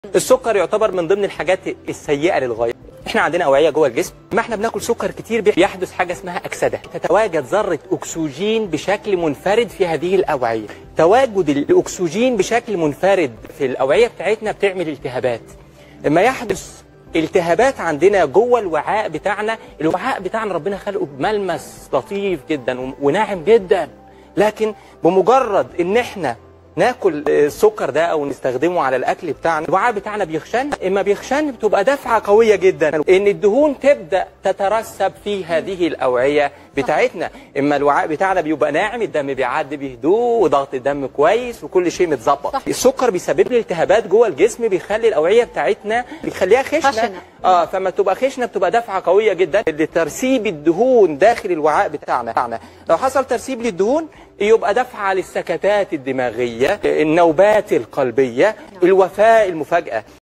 السكر يعتبر من ضمن الحاجات السيئه للغايه احنا عندنا اوعيه جوه الجسم ما احنا بناكل سكر كتير بيحدث حاجه اسمها اكسده تتواجد ذره اكسجين بشكل منفرد في هذه الاوعيه تواجد الاكسجين بشكل منفرد في الاوعيه بتاعتنا بتعمل التهابات لما يحدث التهابات عندنا جوه الوعاء بتاعنا الوعاء بتاعنا ربنا خلقه بملمس لطيف جدا وناعم جدا لكن بمجرد ان احنا ناكل السكر ده او نستخدمه على الاكل بتاعنا الوعاء بتاعنا بيخشن اما بيخشن بتبقى دفعه قويه جدا ان الدهون تبدا تترسب في هذه الاوعيه بتاعتنا اما الوعاء بتاعنا بيبقى ناعم الدم بيعدي بهدوء وضغط الدم كويس وكل شيء متظبط السكر بيسبب لي التهابات جوه الجسم بيخلي الاوعيه بتاعتنا بيخليها خشنه خشنة. اه فما تبقى خشنه بتبقى دفعه قويه جدا لترسيب الدهون داخل الوعاء بتاعنا بتاعنا. لو حصل ترسيب للدهون يبقى دفعه للسكتات الدماغيه النوبات القلبيه الوفاه المفاجاه